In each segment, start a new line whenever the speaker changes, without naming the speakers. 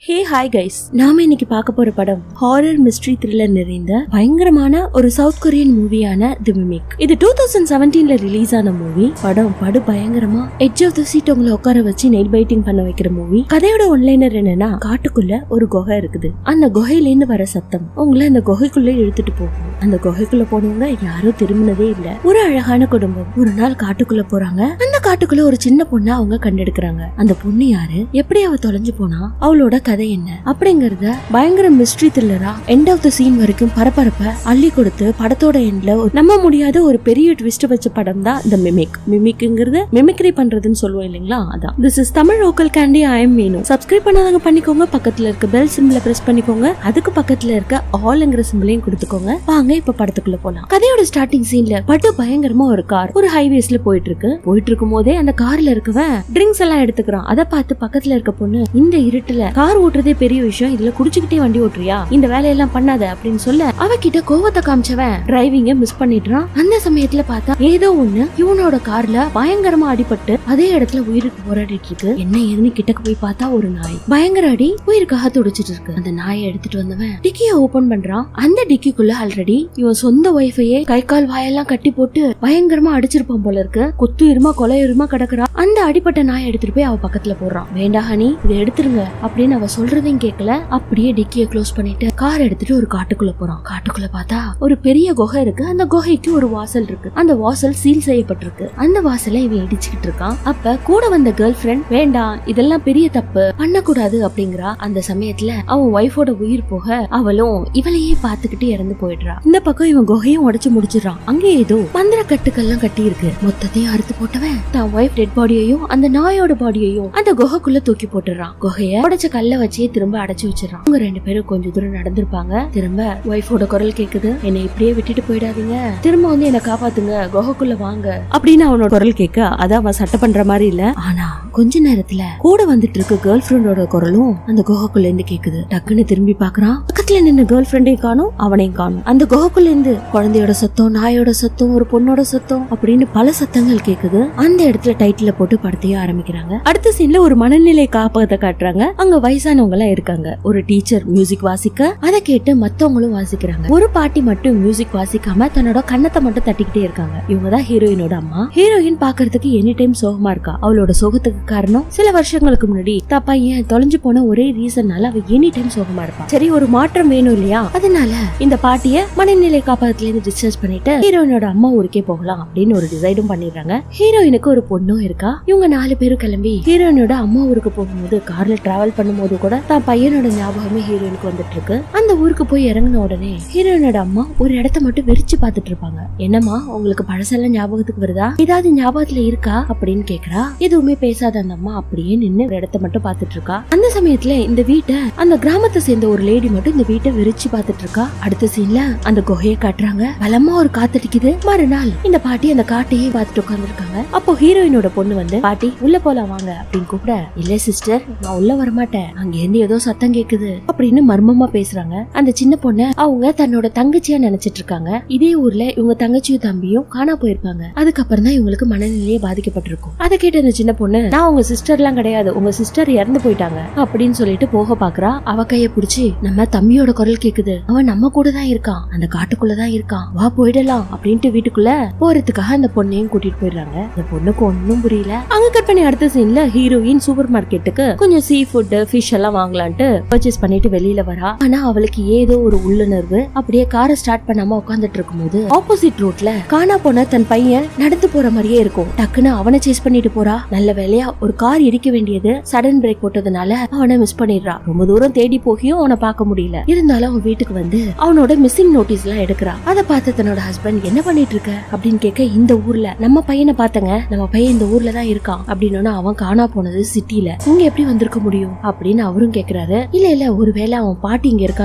hey hi guys நாம இன்னைக்கு பார்க்க போற படம் ஹாரர் மிஸ்ட்ரி த்ரில்லர் நிறைந்த பயங்கரமான ஒரு சவுத் கொரியன் மூவியான தி மிமிக் இது டூ தௌசண்ட் செவன்டீன்ல ரிலீஸ் ஆன மூவி படம் படு பயங்கரமா எட்ஜ் ஆஃப் த சீட் உங்களை உட்கார வச்சு நெல் பைட்டிங் பண்ண வைக்கிற மூவி கதையோட ஒன்லைனர் என்னன்னா காட்டுக்குள்ள ஒரு குகை இருக்குது அந்த குகையில இருந்து வர சத்தம் உங்களை அந்த குகைக்குள்ள இழுத்துட்டு போகும் அந்த குகைக்குள்ள போனவங்க யாரும் திரும்பினதே இல்ல ஒரு அழகான குடும்பம் ஒரு நாள் காட்டுக்குள்ள போறாங்க அந்த காட்டுக்குள்ள ஒரு சின்ன பொண்ணை அவங்க கண்டெடுக்கிறாங்க அந்த பொண்ணு யாரு எப்படி அவ தொலைஞ்சு போனா அவளோட கதை என்ன அப்படிங்கறத பயங்கர மிஸ்ட்ரி த்ரில்லரா எண்ட் ஆஃப் த சீன் வரைக்கும் பரபரப்ப அள்ளி கொடுத்து படத்தோட எண்ட்ல நம்ப முடியாத ஒரு பெரிய ட்விஸ்ட் வச்ச படம் தான் இந்த மிமிக் மிமிக்ங்கிறது மிமிக்ரி பண்றதுன்னு சொல்லுவோம் இல்லைங்களா அதான் this is Tamil local candy I am Meenu subscribe பண்ணாதவங்க பண்ணிக்கோங்க பக்கத்துல இருக்க பெல் சிம்பிள பிரஸ் பண்ணிக்கோங்க அதுக்கு பக்கத்துல இருக்க ஆல்ங்கிற சிம்பிளையும் கொடுத்துக்கோங்க வாங்க இப்ப படத்துக்குள்ள போலாம் கதையோட ஸ்டார்டிங் சீன்ல பட்டு பயங்கரமா ஒரு கார் ஒரு ஹைவேஸ்ல போயிட்டு இருக்கு போயிட்டு இருக்கும் போதே அந்த கார்ல இருக்கவன் ட்ரிங்க்ஸ் எல்லாம் எடுத்துக்கிறான் அதை பார்த்து பக்கத்துல இருக்க பொண்ணு இந்த இருட்டுல கார் ஓட்டுறதே பெரிய விஷயம் இதுல குடிச்சுக்கிட்டே வண்டி ஓட்டுறியா இந்த வேலையெல்லாம் பண்ணாத அப்படின்னு சொல்ல அவகிட்ட கோவத்தை காமிச்சவன் டிரைவிங்க மிஸ் பண்ணிடுறான் அந்த சமயத்துல பார்த்தா ஏதோ ஒண்ணு இவனோட கார்ல பயங்கரமா அடிபட்டு அதே இடத்துல உயிருக்கு போராடிட்டு இருக்கு என்ன ஏதுன்னு கிட்டக்கு போய் பார்த்தா ஒரு நாய் பயங்கர அடி உயிருக்காக துடிச்சிட்டு இருக்கு அந்த நாயை எடுத்துட்டு வந்தவன் டிக்கிய ஓபன் பண்றான் அந்த டிக்கிக்குள்ள ஆல்ரெடி இவன் சொந்த ஒய்ஃபையே கை கால் வாயெல்லாம் கட்டி போட்டு பயங்கரமா அடிச்சிருப்பான் போல இருக்கு கொத்து இருமா கொலை இருமா கிடக்குறா அந்த அடிப்பட்ட நாயை எடுத்துட்டு போய் அவ பக்கத்துல போடுறான் வேண்டா ஹனி இதை எடுத்துருங்க அப்படின்னு அவ சொல்றதையும் கேட்கல அப்படியே டிக்கிய க்ளோஸ் பண்ணிட்டு கார் எடுத்துட்டு ஒரு காட்டுக்குள்ள போறான் காட்டுக்குள்ள பார்த்தா ஒரு பெரிய குகை இருக்கு அந்த குகைக்கு ஒரு வாசல் இருக்கு அந்த வாசல் சீல் செய்யப்பட்டிருக்கு அந்த வாசலை இவன் இடிச்சுக்கிட்டு இருக்கான் அப்ப கூட வந்த கேர்ள் ஃபிரெண்ட் வேண்டாம் இதெல்லாம் பெரிய தப்பு பண்ணக்கூடாது அப்படிங்கிறா அந்த சமயத்துல அவன் ஒய்ஃபோட உயிர் போக அவளும் இவளையே பார்த்துக்கிட்டு இறந்து போயிடுறா இந்த பக்கம் இவன் குகையும் உடைச்சு முடிச்சிடறான் அங்கே ஏதோ மந்திர கட்டுக்கெல்லாம் கட்டி இருக்கு மொத்தத்தையும் அறுத்து போட்டவன் தான் ஒய்ஃப் டெட் பாடியையும் அந்த நாயோட பாடியையும் அந்த குகைக்குள்ள தூக்கி போட்டுறான் குகைய உடைச்ச கல்ல வச்சே திரும்ப அடைச்சு வச்சிடறான் அவங்க ரெண்டு பேரும் கொஞ்ச தூரம் நடந்திருப்பாங்க திரும்ப ஒய்ஃபோட குரல் கேக்குது என்னை இப்படியே விட்டுட்டு போயிடாதீங்க திரும்ப வந்து என்ன காப்பாத்துங்க குகைக்குள்ள வாங்க அப்படின்னு அவனோட குரல் கேட்க அதான் அவன் சட்டை பண்ற மாதிரி இல்ல ஆனா கொஞ்ச நேரத்துல கூட வந்துட்டு இருக்க கேர்ள் ஃபிரெண்டோட குரலும் அந்த குகைக்குள்ள இருந்து கேக்குது டக்குன்னு திரும்பி பாக்குறான் பக்கத்துல நின்ன கேர்ள் ஃபிரெண்டையும் காணும் அவனையும் காணும் அந்த குகைக்குள்ள இருந்து குழந்தையோட சத்தம் நாயோட சத்தம் ஒரு பொண்ணோட சத்தம் அப்படின்னு பல சத்தங்கள் கேக்குது அந்த இடத்துல டைட்டில போட்டு படத்தையும் ஆரம்பிக்கிறாங்க அடுத்த சீன்ல ஒரு மனநிலை காப்பகத்தை காட்டுறாங்க அங்க வயசானவங்க எல்லாம் இருக்காங்க ஒரு டீச்சர் மியூசிக் வாசிக்க அதை கேட்டு மத்தவங்களும் வாசிக்கிறாங்க ஒரு பாட்டி மட்டும் மியூசிக் வாசிக்காம தன்னோட கண்ணத்தை மட்டும் தட்டிக்கிட்டே இருக்காங்க இவங்க தான் ஹீரோயினோட அம்மா ஹீரோயின் பாக்குறதுக்கு எனி டைம் சோகமா இருக்கா அவளோட சோகத்துக்கு காரணம் சில வருஷங்களுக்கு முன்னாடி தான் பையன் தொலைஞ்சு போன ஒரே ரீசன்னால அவ எனி டைம் சோகமா இருப்பா சரி ஒரு மாற்றம் வேணும் இல்லையா அதனால இந்த பாட்டிய மனநிலை காப்பகத்துல இருந்து டிஸ்சார்ஜ் பண்ணிட்டு ஹீரோயினோட அம்மா ஊருக்கே போகலாம் அப்படின்னு ஒரு டிசைடும் பண்ணிடுறாங்க ஹீரோயினுக்கு ஒரு பொண்ணும் இருக்கா இவங்க நாலு பேரும் கிளம்பி ஹீரோயினோட அம்மா ஊருக்கு போகும்போது கார்ல டிராவல் பண்ணும்போது கூட தான் பையனோட ஞாபகமே ஹீரோயினுக்கு வந்துட்டு இருக்கு அந்த ஊருக்கு போய் இறங்கின உடனே ஹீரோயினோட அம்மா ஒரு இடத்த மட்டும் வெறிச்சு பார்த்துட்டு இருப்பாங்க என்னம்மா உங்களுக்கு பழசெல்லாம் ஞாபகத்துக்கு வருதா ஏதாவது ஞாபகத்துல இருக்கா அப்படின்னு கேக்குறா எதுவுமே பேசாத அந்த அம்மா அப்படியே நின்னு ஒரு இடத்த மட்டும் பார்த்துட்டு இருக்கா அந்த சமயத்துல இந்த வீட்டை அந்த கிராமத்தை சேர்ந்த ஒரு லேடி மட்டும் இந்த வீட்டை வெறிச்சு பார்த்துட்டு இருக்கா அடுத்த சீன்ல அந்த குகையை காட்டுறாங்க பலமா ஒரு காத்தடிக்குது மறுநாள் இந்த பாட்டி அந்த காட்டையே பார்த்துட்டு உட்காந்துருக்காங்க அப்போ ஹீரோயினோட பொண்ணு வந்து பாட்டி உள்ள போலாம் வாங்க அப்படின்னு கூப்பிட இல்ல சிஸ்டர் நான் உள்ள வரமாட்டேன் அங்க இருந்து ஏதோ சத்தம் கேக்குது அப்படின்னு மர்மமா பேசுறாங்க அந்த சின்ன பொண்ணு அவங்க தன்னோட தங்கச்சியா நினைச்சிட்டு இருக்காங்க இதே ஊர்ல இவங்க தங்கச்சியும் தம்பியும் காணா போயிருப்பாங்க அதுக்கப்புறம் தான் இவங்களுக்கு மனநிலையே பாதிக்கப்பட்டிருக்கும் அதை கேட்ட அந்த சின்ன பொண்ணு நான் உங்க சிஸ்டர் எல்லாம் கிடையாது உங்க சிஸ்டர் இறந்து போயிட்டாங்க அப்படின்னு சொல்லிட்டு போக பாக்குறா அவ கைய புடிச்சு நம்ம தம்பியோட குரல் கேக்குது அவன் நம்ம கூட தான் இருக்கான் அந்த காட்டுக்குள்ளதான் இருக்கான் வா போயிடலாம் அப்படின்ட்டு வீட்டுக்குள்ள போறதுக்காக அந்த பொண்ணையும் கூட்டிட்டு போயிடுறாங்க அந்த பொண்ணுக்கு ஒன்னும் புரியல அங்க கட் பண்ணி அடுத்த சீன்ல ஹீரோயின் சூப்பர் மார்க்கெட்டுக்கு கொஞ்சம் சீ ஃபுட் ஃபிஷ் எல்லாம் வாங்கலான்ட்டு பர்ச்சேஸ் பண்ணிட்டு வெளியில வரா ஆனா அவளுக்கு ஏதோ ஒரு உள்ளுணர்வு அப்படியே காரை ஸ்டார்ட் பண்ணாம உட்காந்துட்டு இருக்கும்போது ஆப்போசிட் ரோட்ல காணா போன தன் பையன் நடந்து போற மாதிரியே இருக்கும் டக்குன்னு அவனை சேஸ் பண்ணிட்டு போறா நல்ல வேலையா ஒரு கார் இடிக்க வேண்டியது சடன் பிரேக் போட்டதுனால அவனை மிஸ் பண்ணிடுறா ரொம்ப தூரம் தேடி போகியும் அவனை பார்க்க முடியல இருந்தாலும் அவன் வீட்டுக்கு வந்து அவனோட மிஸ்ஸிங் நோட்டீஸ் எல்லாம் எடுக்கிறா அதை பார்த்து தன்னோட ஹஸ்பண்ட் என்ன பண்ணிட்டு இருக்க அப்படின்னு கேட்க இந்த ஊர்ல நம்ம பையனை பார்த்தங்க நம்ம பையன் இந்த ஊர்ல தான் இருக்கான் அப்படின்னு அவன் காணா போனது சிட்டில இங்க எப்படி வந்திருக்க முடியும் அப்படின்னு அவரும் கேக்குறாரு இல்ல இல்ல ஒருவேளை அவன் பாட்டி இங்க இருக்கான்னு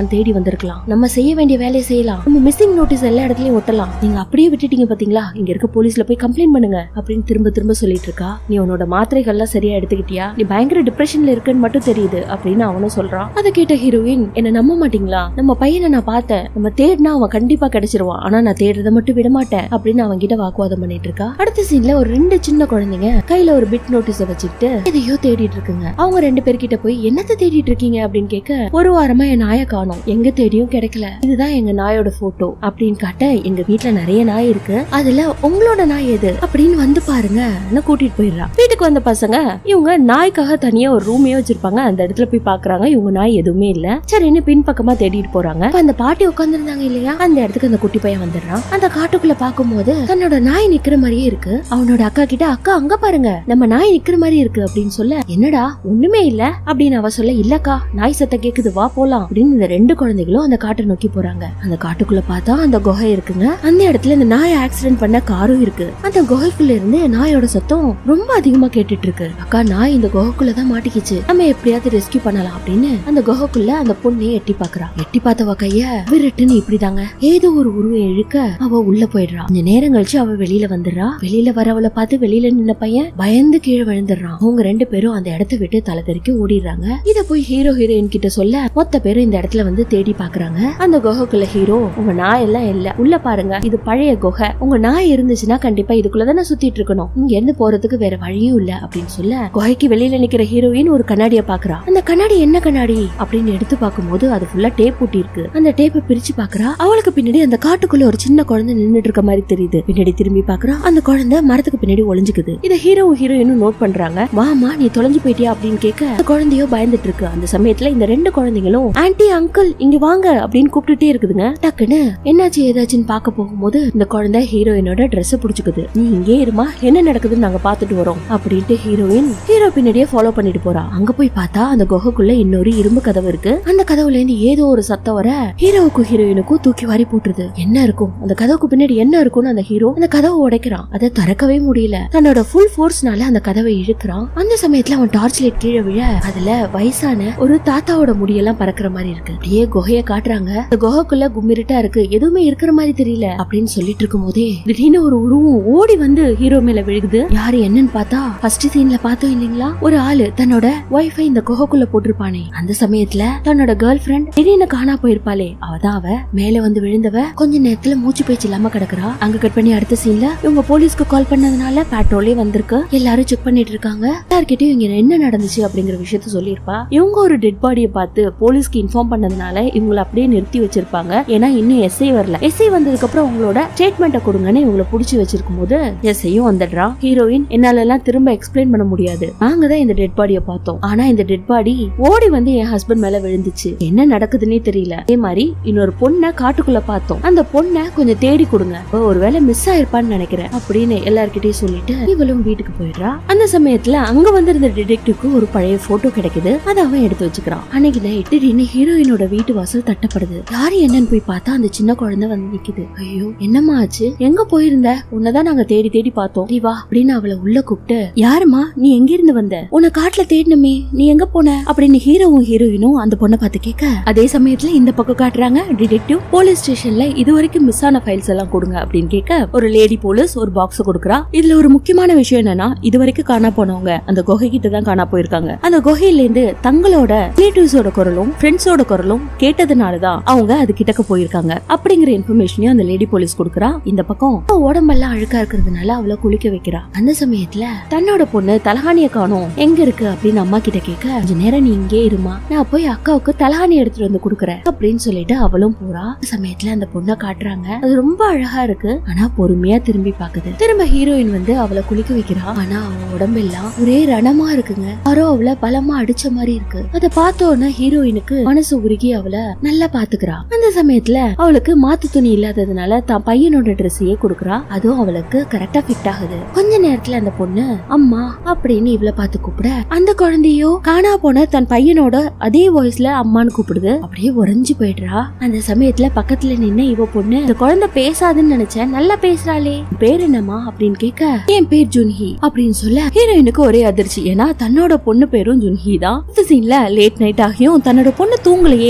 அவன் தேடி வந்திருக்கலாம் நம்ம செய்ய வேண்டிய வேலையை செய்யலாம் நம்ம மிஸ்ஸிங் நோட்டீஸ் எல்லா இடத்துலயும் ஒட்டலாம் நீங்க அப்படியே விட்டுட்டீங்க பாத்தீங்களா இங்க இருக்க போலீஸ்ல போய் கம்ப்ளைண்ட் பண்ணுங்க அப்படின்னு திரும்ப திரும்ப சொல்லிட்டு இருக்கா நீ உன்னோட மாத்திரைகள்லாம் சரியா எடுத்துக்கிட்டியா நீ பயங்கர டிப்ரெஷன்ல இருக்குன்னு மட்டும் தெரியுது அப்படின்னு அவனும் சொல்றான் அதை கேட்ட ஹீரோயின் என்ன நம்ப மாட்டீங்களா நம்ம பையனை நான் பார்த்தேன் நம்ம தேடினா அவன் கண்டிப்பா கிடைச்சிருவான் ஆனா நான் தேடுறதை மட்டும் விட மாட்டேன் அப்படின்னு அவங்க கிட்ட வாக்குவாதம் பண்ணிட்டு இருக்கா அடுத்த சீன்ல ஒரு ரெண்டு சின்ன குழந்தைங்க கையில ஒரு பிட் நோட்டீஸ வச்சுக்கிட்டு எதையோ தேடிட்டு இருக்குங்க அவங்க ரெண்டு பேர்கிட்ட போய் என்னத்த தேடிட்டு இருக்கீங்க அப்படின்னு கேட்க ஒரு வாரமா என் நாயை காணோம் எங்க தேடியும் கிடைக்கல இதுதான் எங்க நாயோட போட்டோ அப்படின்னு காட்ட எங்க வீட்ல நிறைய நாய் இருக்கு அதுல உங்களோட நாய் எது அப்படின்னு வந்து பாருங்க கூட்டிட்டு போயிடுறா வீட்டுக்கு வந்த பசங்க இவங்க நாய்க்காக தனியா ஒரு ரூமே வச்சிருப்பாங்க அந்த இடத்துல போய் பாக்குறாங்க இவங்க நாய் எதுவுமே இல்ல சரின்னு பின்பக்கமா தேடிட்டு போறாங்க அப்ப அந்த பாட்டி உட்காந்துருந்தாங்க இல்லையா அந்த இடத்துக்கு அந்த குட்டி பையன் வந்துடுறான் அந்த காட்டுக்குள்ள பாக்கும்போது தன்னோட நாய் நிக்கிற மாதிரியே இருக்கு அவனோட அக்கா கிட்ட அக்கா அங்க பாருங்க நம்ம நாய் நிக்கிற மாதிரி இருக்கு அப்படின்னு சொல்ல என்னடா ஒண்ணுமே இல்ல அப்படின்னு அவ சொல்ல இல்லக்கா நாய் சத்தம் கேக்குது வா போலாம் அப்படின்னு இந்த ரெண்டு குழந்தைகளும் அந்த காட்டை நோக்கி போறாங்க அந்த காட்டுக்குள்ள பார்த்தா அந்த குகை இருக்குங்க அந்த இடத்துல இந்த நாய் ஆக்சிடென்ட் பண்ண காரும் இருக்கு அந்த குகைக்குள்ள இருந்து நாயோட சத்தம் ரொம்ப அதிகமா கேட்டுட்டு இருக்கு அக்கா நாய் இந்த குகைக்குள்ள தான் மாட்டிக்கிச்சு நம்ம எப்படியாவது ரெஸ்கியூ பண்ணலாம் அப்படின்னு அந்த குகைக்குள்ள அந்த பொண்ணே எட்டி பாக்குறா எட்டி பார்த்தவ கைய விருட்டுன்னு இப்படிதாங்க ஏதோ ஒரு உருவம் இழுக்க அவ உள்ள போயிடுறா கொஞ்ச நேரம் கழிச்சு அவ வெளியில வந்துடுறா வெளியில வரவளை பார்த்து வெளியில நின்ன பையன் பயந்து கீழே விழுந்துடுறான் அவங்க ரெண்டு பேரும் அந்த இடத்த விட்டு தலை தெறிக்க ஓடிடுறாங்க இத போய் ஹீரோ ஹீரோயின் கிட்ட சொல்ல மொத்த பேரும் இந்த இடத்துல வந்து தேடி பாக்குறாங்க அந்த குகைக்குள்ள ஹீரோ உங்க நாய் எல்லாம் இல்ல உள்ள பாருங்க இது பழைய குகை உங்க நாய் இருந்துச்சுன்னா கண்டிப்பா இதுக்குள்ளதானே சுத்திட்டு இருக்கணும் இங்க இருந்து போறதுக்கு வேற வழியும் இல்ல அப்படின்னு சொல்ல குகைக்கு வெளியில நிக்கிற ஹீரோயின் ஒரு கண்ணாடிய பாக்குறா அந்த கண்ணாடி என்ன கண்ணாடி அப்படின்னு எடுத்து பார்க்கும்போது அது ஃபுல்லா டேப் ஒட்டி இருக்கு அந்த டேப்பை பிரிச்சு பாக்குறா அவளுக்கு பின்னாடி அந்த காட்டுக்குள்ள ஒரு சின்ன குழந்தை நின்னுட்டு இருக்க மாதிரி தெரியுது பின்னாடி திரும்பி பாக்குறா அந்த குழந்தை மரத்துக்கு பின்னாடி ஒளிஞ்சுக்குது இத ஹீரோவும் ஹீரோயினும் நோட் பண்றாங்க வாமா நீ தொலைஞ்சு போயிட்டியா அப்படின்னு கேட்க அந்த குழந்தையோ பயந்துட்டு இருக்கு அந்த சமயத்துல இந்த ரெண்டு குழந்தைங்களும் ஆன்ட்டி அங்கிள் இங்க வாங்க அப்படின்னு கூப்பிட்டுட்டே இருக்குதுங்க டக்குன்னு என்னாச்சு ஏதாச்சுன்னு பார்க்க போகும்போது இந்த குழந்தை ஹீரோயினோட ட்ரெஸ் புடிச்சுக்குது நீ இங்கே இருமா என்ன நடக்குதுன்னு நாங்க பாத்துட்டு வரோம் அப்படின்ட்டு ஹீரோயின் ஹீரோ பின்னாடியே ஃபாலோ பண்ணிட்டு போறா அங்க போய் பார்த்தா அந்த குகைக்குள்ள இன்னொரு இரும்பு கதவு இருக்கு அந்த கதவுல இருந்து ஏதோ ஒரு சத்தம் வர ஹீரோவுக்கும் ஹீரோயினுக்கும் தூக்கி வாரி போட்டுருது என்ன இருக்கும் அந்த கதவுக்கு பின்னாடி என்ன இருக்கும்னு அந்த ஹீரோ அந்த கதவை உடைக்கிறான் அதை திறக்கவே முடியல தன்னோட ஃபுல் ஃபோர்ஸ்னால அந்த கதவை இழுக்கிறான் அந்த சமயத்துல அவன் டார்ச் லைட் கீழே விழ அதுல வயசான ஒரு தாத்தாவோட முடியெல்லாம் பறக்கிற மாதிரி இருக்கு அப்படியே குகைய காட்டுறாங்க அந்த குகைக்குள்ள கும்மிருட்டா இருக்கு எதுவுமே இருக்கிற மாதிரி தெரியல அப்படின்னு சொல்லிட்டு இருக்கும் போதே திடீர்னு ஒரு உருவம் ஓடி வந்து ஹீரோ மேல விழுகுது யாரு என்னன்னு பார்த்தா ஃபர்ஸ்ட் சீன்ல பார்த்தோம் இல்லைங்களா ஒரு ஆளு தன்னோட ஒய்ஃபை இந்த குகைக்குள்ள போட்டிருப்பானே அந்த சமயத்துல தன்னோட கேர்ள் ஃபிரெண்ட் திடீர்னு காணா போயிருப்பாளே அவதான் அவ மேல வந்து விழுந்தவ கொஞ்ச நேரத்துல மூச்சு பேச்சு இல்லாம கிடக்குறா அங்க கட் பண்ணி அடுத்த சீன்ல இவங்க போலீஸ்க்கு கால் பண்ணதுனால பேட்ரோலே வந்திருக்கு எல்லாரும் செக் பண்ணிட்டு இருக்காங்க யார்கிட்டயும் இங்க என்ன நடந்துச்சு அப்படிங்கிற விஷயத்த சொல்லியிருப்பா இவங்க ஒரு டெட் பாடியை பார்த்து போலீஸ்க்கு இன்ஃபார்ம் பண்ணதுனால இவங்களை அப்படியே நிறுத்தி வச்சிருப்பாங்க ஏன்னா இன்னும் எஸ்ஐ வரல எஸ்ஐ வந்ததுக்கு அப்புறம் உங்களோட ஸ்டேட்மெண்ட்டை கொடுங்கன்னு இவங்களை புடிச்சு வச்சிருக்கும் போது எஸ்ஐயும் வந்துடுறான் ஹீரோயின் என்னால எல்லாம் திரும்ப எக்ஸ்பிளைன் பண்ண முடியாது நாங்க தான் இந்த டெட் பாடியை பார்த்தோம் ஆனா இந்த டெட் பாடி ஓடி வந்து என் ஹஸ்பண்ட் மேல விழுந்துச்சு என்ன நடக்குதுன்னே தெரியல அதே மாதிரி இன்னொரு பொண்ணை காட்டுக்குள்ள பார்த்தோம் அந்த பொண்ணை கொஞ்சம் தேடி கொடுங்க அவ ஒருவேளை மிஸ் ஆயிருப்பான்னு நினைக்கிறேன் அப்படின்னு எல்லார்கிட்டயும் சொல்லிட்டு இவளும் வீட்டுக்கு போயிடுறா அந்த சமயத்துல அங்க வந்திருந்த டிடெக்டிவ்க்கு ஒரு பழைய போட்டோ கிடைக்குது அதை அவன் எடுத்து வச்சுக்கிறான் அன்னைக்கு நைட் திடீர்னு ஹீரோயினோட வீட்டு வாசல் தட்டப்படுது யாரு என்னன்னு போய் பார்த்தா அந்த சின்ன குழந்தை வந்து நிக்குது ஐயோ என்னம்மா ஆச்சு எங்க போயிருந்த உன்னதான் நாங்க தேடி தேடி பார்த்தோம் நீ வா அப்படின்னு அவளை உள்ள கூப்பிட்டு யாருமா நீ எங்க இருந்து வந்த உன்னை காட்டுல தேடினமே நீ எங்க போன அப்படின்னு ஹீரோவும் ஹீரோயினும் அந்த பொண்ணை பார்த்து கேட்க அதே சமயத்துல இந்த பக்கம் காட்டுறாங்க டிடெக்டிவ் போலீஸ் ஸ்டேஷன்ல இது வரைக்கும் மிஸ் ஆன ஃபைல்ஸ் எல்லாம் கொடுங்க அப்படின்னு கேட்க ஒரு லேடி போலீஸ் ஒரு பாக்ஸ் கொடுக்குறா இதுல ஒரு முக்கியமான விஷயம் என்னன்னா இது வரைக்கும் காணா போனவங்க அந்த குகை கிட்ட தான் காணா போயிருக்காங்க அந்த குகையில இருந்து தங்களோட ரிலேட்டிவ்ஸோட குரலும் ஃப்ரெண்ட்ஸோட குரலும் கேட்டதுனாலதான் அவங்க அது கிட்டக்க போயிருக்காங்க அப்படிங்கிற இன்ஃபர்மேஷனையும் அந்த லேடி போலீஸ் கொடுக்குறா இந்த பக்கம் அவ உடம்பெல்லாம் அழுக்கா இருக்கிறதுனால அவளை குளிக்க வைக்கிறா அந்த சமயத்துல தன்னோட பொண்ணு தலகாணிய காணோம் எங்க இருக்கு அப்படின்னு அம்மா கிட்ட கேட்க கொஞ்ச நேரம் நீ இங்கே இருமா நான் போய் அக்காவுக்கு தலகாணி எடுத்துட்டு வந்து கொடுக்குறேன் அப்படின்னு சொல்லிட்டு அவளும் போறா அந்த சமயத்துல அந்த பொண்ணை காட்டுறாங்க அது ரொம்ப அழகா இருக்கு ஆனா பொறுமையா திரும்பி பாக்குது திரும்ப ஹீரோயின் வந்து அவளை குளிக்க வைக்கிறா ஆனா அவ உடம்பெல்லாம் ஒரே ரணமா இருக்குங்க யாரோ அவளை பலமா அடிச்ச மாதிரி இருக்கு அதை பார்த்தோன்னே ஹீரோயினுக்கு மனசு உருகி அவளை நல்லா பாத்துக்கிறா அந்த சமயத்துல அவளுக்கு மாத்து துணி இல்லாததுனால தான் பையனோட ட்ரெஸ்ஸையே கொடுக்குறா அதுவும் அவளுக்கு கரெக்டா ஃபிட் ஆகுது கொஞ்ச நேரத்துல அந்த பொண்ணு அம்மா அப்படின்னு இவளை பார்த்து கூப்பிட அந்த குழந்தையோ காணா போன தன் பையனோட அதே வாய்ஸ்ல அம்மான்னு கூப்பிடுது அப்படியே உறைஞ்சு போயிடுறா அந்த சமயத்துல பக்கத்துல நின்னு இவ பொண்ணு இந்த குழந்தை பேசாதுன்னு நினைச்சேன் நல்லா பேசுறாளே உன் பேர் என்னம்மா அப்படின்னு கேட்க என் பேர் ஜுன்ஹி அப்படின்னு சொல்ல ஹீரோயினுக்கு ஒரே அதிர்ச்சி ஏன்னா தன்னோட பொண்ணு பேரும் ஜுன்ஹி தான் இந்த சீன்ல லேட் நைட் ஆகியும் தன்னோட பொண்ணு தூங்கலையே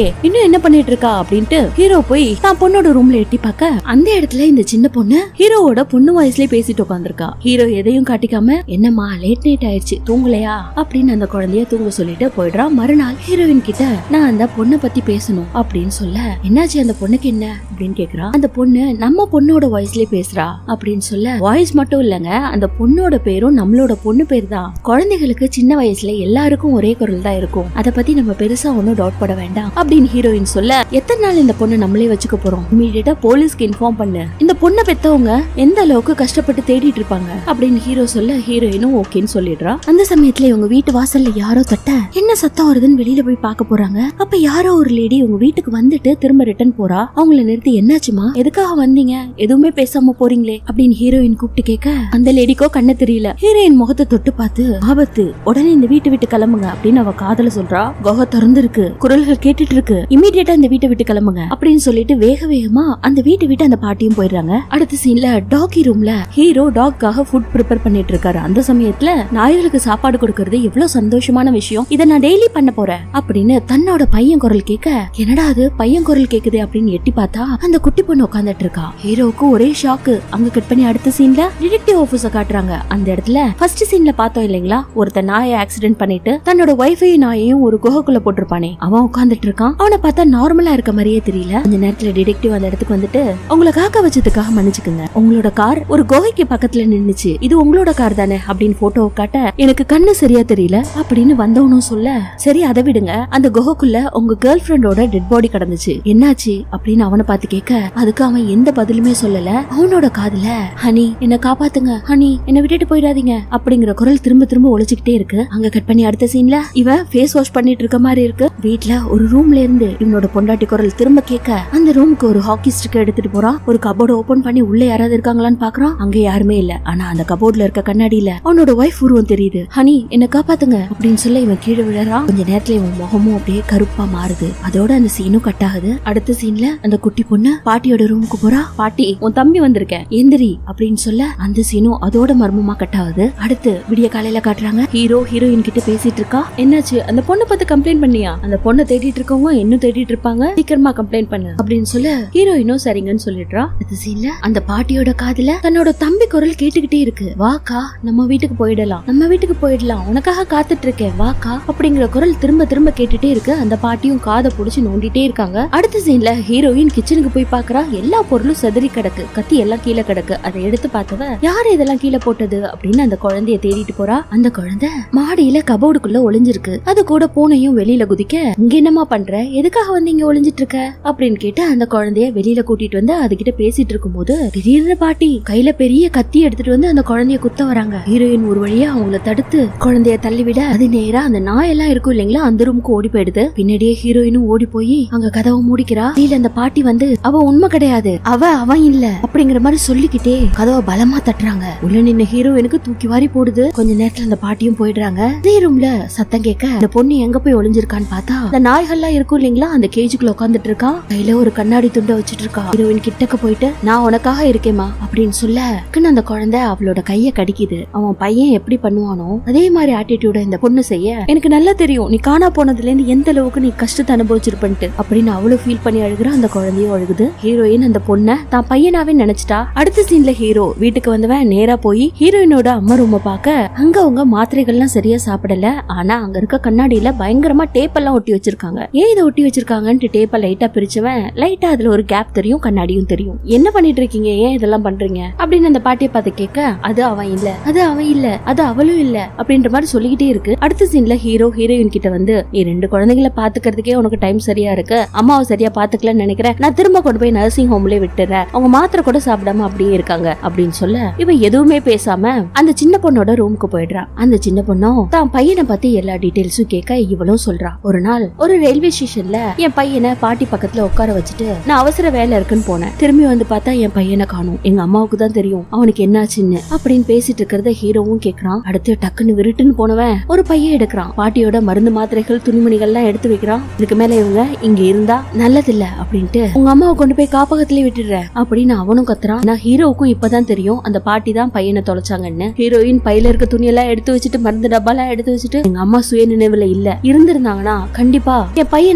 இன்னும் என்ன பண்ணிட்டு இருக்கா அப்படின்ட்டு ஹீரோ போய் தான் பொண்ணோட ரூம்ல எட்டி பார்க்க அந்த இடத்துல இந்த சின்ன பொண்ணு ஹீரோவோட பொண்ணு வயசுலயே பேசிட்டு உட்காந்துருக்கா ஹீரோ எதையும் காட்டிக்காம என்னம்மா லேட் நைட் ஆயிடுச்சு தூங்கலையா அப்படின்னு அந்த குழந்தைய தூங்க சொல்லிட்டு போயிடுறான் மறுநாள் ஹீரோயின் கிட்ட நான் அந்த பொண்ணை பத்தி பேசணும் அப்படின்னு சொல்ல என்னாச்சு அந்த பொண்ணுக்கு என்ன அப்படின்னு கேக்குறா அந்த பொண்ணு நம்ம பொண்ணோட வாய்ஸ்லயே பேசுறா அப்படின்னு சொல்ல வாய்ஸ் மட்டும் இல்லங்க அந்த பொண்ணோட பேரும் நம்மளோட பொண்ணு பேர் தான் குழந்தைகளுக்கு சின்ன வயசுல எல்லாருக்கும் ஒரே குரல் தான் இருக்கும் அத பத்தி நம்ம பெருசா ஒன்னும் டவுட் பட வேண்டாம் அப்படின்னு ஹீரோயின் சொல்ல எத்தனை நாள் இந்த பொண்ணை நம்மளே வச்சுக்க போறோம் இமீடியட்டா போலீஸ்க்கு இன்ஃபார்ம் பண்ணு இந்த பொண்ணை பெத்தவங்க எந்த அளவுக்கு கஷ்டப்பட்டு தேடிட்டு இருப்பாங்க அப்படின்னு ஹீரோ சொல்ல ஹீரோயினும் ஓகேன்னு சொல்லிடுறா அந்த சமயத்துல இவங்க வீட்டு வாசல்ல யாரோ தட்ட என்ன சத்தம் வருதுன்னு வெளியில போய் பார்க்க போறாங்க அப்ப யாரோ ஒரு லேடி உங்க வீட்டுக்கு வந்துட்டு திரும்ப ரிட்டர்ன் போறா அவங்கள நிறுத்தி என்னாச்சுமா எதுக்காக வந்தீங்க எதுவுமே பேசாம போறீங்களே அப்படின்னு ஹீரோயின் கூப்பிட்டு கேட்க அந்த லேடிக்கோ கண்ணு தெரியல ஹீரோயின் முகத்தை தொட்டு பார்த்து ஆபத்து உடனே இந்த வீட்டை விட்டு கிளம்புங்க அப்படின்னு அவ காதல சொல்றா குகை திறந்து இருக்கு குரல்கள் கேட்டுட்டு இருக்கு இமீடியட்டா இந்த வீட்டை விட்டு கிளம்புங்க அப்படின்னு சொல்லிட்டு வேக வேகமா அந்த வீட்டை விட்டு அந்த பாட்டியும் போயிடுறாங்க அடுத்த சீன்ல டாக்கி ரூம்ல ஹீரோ டாக்காக ஃபுட் ப்ரிப்பேர் பண்ணிட்டு இருக்காரு அந்த சமயத்துல நாய்களுக்கு சாப்பாடு கொடுக்கறது எவ்வளவு சந்தோஷமான விஷயம் இதை நான் டெய்லி பண்ண போறேன் அப்படின்னு தன்னோட பையன் குரல் கேட்க என்னடா அது பையன் குரல் கேக்குது அப்படின்னு எட்டி பார்த்தா அந்த குட்டி பொண்ணு உட்காந்துட்டு இருக்கா ஹீரோவுக்கு ஒரே ஷாக்கு அங்க கட் பண்ணி அடுத்த சீன்ல டிடெக்டிவ் ஆபீஸ காட்டுறாங்க அந்த இடத்துல ஃபர்ஸ்ட் சீன்ல பார்த்தோம் இல்லைங்களா ஒருத்தன் நாயை ஆக்சிடென்ட் பண்ணிட்டு தன்னோட ஒய்ஃபையும் நாயையும் ஒரு குகைக்குள்ள போட்டிருப்பானே அவன் உட்காந்துட்டு இருக்கான் அவனை பார்த்தா நார்மலா இருக்க மாதிரியே தெரியல அந்த நேரத்துல டிடெக்டிவ் அந்த இடத்துக்கு வந்துட்டு உங்களை காக்க வச்சதுக்காக மன்னிச்சுக்குங்க உங்களோட கார் ஒரு குகைக்கு பக்கத்துல நின்னுச்சு இது உங்களோட கார் தானே அப்படின்னு போட்டோவை காட்ட எனக்கு கண்ணு சரியா தெரியல அப்படின்னு வந்தவனும் சொல்ல சரி அதை விடுங்க அந்த குகைக்குள்ள உங்க கேர்ள் ஃபிரெண்டோட டெட் பாடி கிடந்துச்சு என்னாச்சு அப்படின்னு அவனை பார்த்து கேட்க அதுக்கு அவன் எந்த பதிலுமே சொல்லல அவனோட காதுல ஹனி என்ன காப்பாத்துங்க ஹனி என்ன விட்டுட்டு போயிடாதீங்க அப்படிங்கிற குரல் திரும்ப திரும்ப ஒழிச்சுக்கிட்டே இருக்கு அங்க கட் பண்ணி அடுத்த சீன்ல இவன் ஃபேஸ் வாஷ் பண்ணிட்டு இருக்க மாதிரி இருக்கு வீட்ல ஒரு ரூம்ல இருந்து இவனோட பொண்டாட்டி குரல் திரும்ப கேட்க அந்த ரூமுக்கு ஒரு ஹாக்கி ஸ்டிக் எடுத்துட்டு போறான் ஒரு கபோர்டு ஓபன் பண்ணி உள்ள யாராவது இருக்காங்களான்னு பாக்குறான் அங்க யாருமே இல்ல ஆனா அந்த கபோர்ட்ல இருக்க கண்ணாடியில அவனோட ஒய்ஃப் உருவம் தெரியுது ஹனி என்ன காப்பாத்துங்க அப்படின்னு சொல்ல இவன் கீழே விழறான் கொஞ்ச நேரத்துல இவன் முகமும் அப்படியே கருப்பா மாறுது அதோட அந்த சீனும் கட் ஆகுது அடுத்த சீன்ல அந்த குட்டி பொண்ணு பாட்டியோட ரூமுக்கு போறா பாட்டி உன் தம்பி வந்திருக்கேன் எந்திரி அப்படின்னு சொல்ல அந்த சீனும் அதோட மர்மமா கட் ஆகுது அடுத்து விடிய காலையில காட்டுறாங்க ஹீரோ ஹீரோயின் கிட்ட பேசிட்டு இருக்கா என்னாச்சு அந்த பொண்ணை பார்த்து கம்ப்ளைண்ட் பண்ணியா அந்த பொண்ணை தேடிட்டு இருக்கவங்க இன்னும் தேடிட்டு இருப்பாங்க சீக்கிரமா கம்ப்ளைண்ட் பண்ணு அப்படின்னு சொல்ல ஹீரோயினும் சரிங்கன்னு சொல்லிடுறா அடுத்த சீன்ல அந்த பாட்டியோட காதுல தன்னோட தம்பி குரல் கேட்டுக்கிட்டே இருக்கு வாக்கா நம்ம வீட்டுக்கு போயிடலாம் நம்ம வீட்டுக்கு போயிடலாம் உனக்காக காத்துட்டு இருக்கேன் வாக்கா அப்படிங்கிற குரல் திரும்ப திரும்ப கேட்டுட்டே இருக்கு அந்த பாட்டியும் காதை புடிச்சு நோண்டிட்டே இருக்காங்க அடுத்த சீன்ல ஹீரோயின் கிச்சனுக்கு போய் பாக்குறா எல்லா பொருளும் செதறி கிடக்கு கத்தி எல்லாம் கீழே கிடக்கு அதை எடுத்து பார்த்தவ யாரு இதெல்லாம் கீழே போட்டது அப்படின்னு அந்த குழந்தைய தேடிட்டு போறா அந்த குழந்தை மாடியில கபோர்டுக்குள்ள ஒளிஞ்சிருக்கு அது கூட பூனையும் வெளியில குதிக்க இங்க என்னமா பண்ற எதுக்காக வந்து இங்க ஒளிஞ்சிட்டு இருக்க அப்படின்னு கேட்டு அந்த குழந்தைய வெளியில கூட்டிட்டு வந்து அதுகிட்ட பேசிட்டு இருக்கும்போது திடீர்னு பாட்டி கையில பெரிய கத்தி எடுத்துட்டு வந்து அந்த குழந்தைய குத்த வராங்க ஹீரோயின் ஒரு வழியா அவங்கள தடுத்து குழந்தைய தள்ளி விட அது நேரா அந்த நாய் எல்லாம் இருக்கும் இல்லைங்களா அந்த ரூமுக்கு ஓடி போயிடுது பின்னாடியே ஹீரோயினும் ஓடி போய் அங்க கதவை மூடிக்கிறா கீழ அந்த பாட்டி வந்து அவ உண்மை கிடையாது அவ அவன் இல்ல அப்படிங்கிற மாதிரி சொல்லிக்கிட்டே கதவை பலமா தட்டுறாங்க உள்ள நின்ன ஹீரோயினுக்கு தூக்கி வாரி போடுது கொஞ்ச நேரத்துல அந்த பாட்டியும் போயிடுறாங்க அதே ரூம்ல சத்தம் கேட்க அந்த பொண்ணு எங்க போய் ஒளிஞ்சிருக்கான்னு பார்த்தா அந்த நாய்கள்லாம் இருக்கும் இல்லைங்களா அந்த கேஜுக்குள்ள உட்காந்துட்டு இருக்கா கையில ஒரு கண்ணாடி துண்டை வச்சிட்டு இருக்கா ஹீரோயின் கிட்டக்க போயிட்டு நான் உனக்காக இருக்கேமா அப்படின்னு சொல்ல டக்குன்னு அந்த குழந்தை அவளோட கைய கடிக்குது அவன் பையன் எப்படி பண்ணுவானோ அதே மாதிரி ஆட்டிடியூட இந்த பொண்ணு செய்ய எனக்கு நல்லா தெரியும் நீ காணா போனதுல இருந்து எந்த அளவுக்கு நீ கஷ்டத்தை அனுபவிச்சிருப்பன்ட்டு அப்படின்னு அவளும் ஃபீல் பண்ணி அழுகுற அந்த குழந்தையும் அழுகுது ஹீரோயின் அந்த பொண்ணை தான் பையனாவே நினைச்சிட்டா அடுத்த சீன்ல ஹீரோ வீட்டுக்கு வந்தவன் நேரா போய் ஹீரோயினோட அம்மா ரூம பார்க்க அங்க அவங்க மாத்திரைகள்லாம் சரியா சாப்பிடல ஆனா அங்க இருக்க கண்ணாடியில பயங்கரமா டேப் எல்லாம் ஒட்டி வச்சிருக்காங்க ஏன் இதை ஒட்டி வச்சிருக்காங்கன்ட்டு டேப்பை லைட்டா பிரிச்சவன் லைட்டா அதுல ஒரு கேப் தெரியும் கண்ணாடியும் தெரியும் என்ன பண்ணிட்டு இருக்கீங்க ஏன் இதெல்லாம் பண்றீங்க அப்படின்னு அந்த பாட்டியை பார்த்து கேட்க அது அவன் இல்ல அது அவன் இல்ல அது அவளும் இல்ல அப்படின்ற மாதிரி சொல்லிக்கிட்டே இருக்கு அடுத்த சீன்ல ஹீரோ ஹீரோயின் கிட்ட வந்து நீ ரெண்டு குழந்தைங்களை பாத்துக்கிறதுக்கே உனக்கு டைம் சரியா இருக்கு அம்மாவை சரியா பாத்துக்கலன்னு நினைக்கிறேன் நான் திரும்ப கொண்டு போய் நர்சிங் ஹோம்லயே விட்டுறேன் அவங்க மாத்திரை கூட சாப்பிடாம அப்படியே இருக்காங்க அப்படின்னு சொல்ல இவ எதுவுமே பேசாம அந்த சின்ன பொண்ணோட ரூமுக்கு போயிடுறா அந்த சின்ன பொண்ணும் தான் பையனை பத்தி எல்லா டீடைல்ஸும் கேட்க இவளும் சொல்றா ஒரு நாள் ஒரு ரயில்வே ஸ்டேஷன்ல என் பையனை பாட்டி பக்கத்துல உட்கார வச்சுட்டு நான் அவசர வேலை இருக்குன்னு போனேன் திரும்பி வந்து பார்த்தா என் பையனை காணும் எங்க அம்மாவுக்கு தான் தெரியும் அவனுக்கு என்னாச்சுன்னு அப்படின்னு பேசிட்டு இருக்கிறத ஹீரோவும் கேக்குறான் அடுத்து டக்குன்னு விருட்டுன்னு போனவன் ஒரு பையன் எடுக்கிறான் பாட்டியோட மருந்து மாத்திரைகள் துணிமணிகள் எல்லாம் எடுத்து வைக்கிறான் இதுக்கு மேல இவங்க இங்க இருந்தா நல்லதில்ல அப்படின்ட்டு உங்க அம்மாவை கொண்டு போய் காப்பகத்திலே விட்டுடுறேன் அப்படின்னு அவனும் கத்துறான் நான் ஹீரோவுக்கும் இப்பதான் தெரியும் அந்த பாட்டி தான் பையனை தொலைச்சாங்கன்னு ஹீரோயின் பையில இருக்க துணியெல்லாம் எடுத்து வச்சுட்டு மருந்து டப்பாலாம் எடுத்து வச்சுட்டு எங்க அம்மா சுய நினைவுல இல்ல இருந்திருந்தாங்கன்னா கண்டிப்பா என் பையனை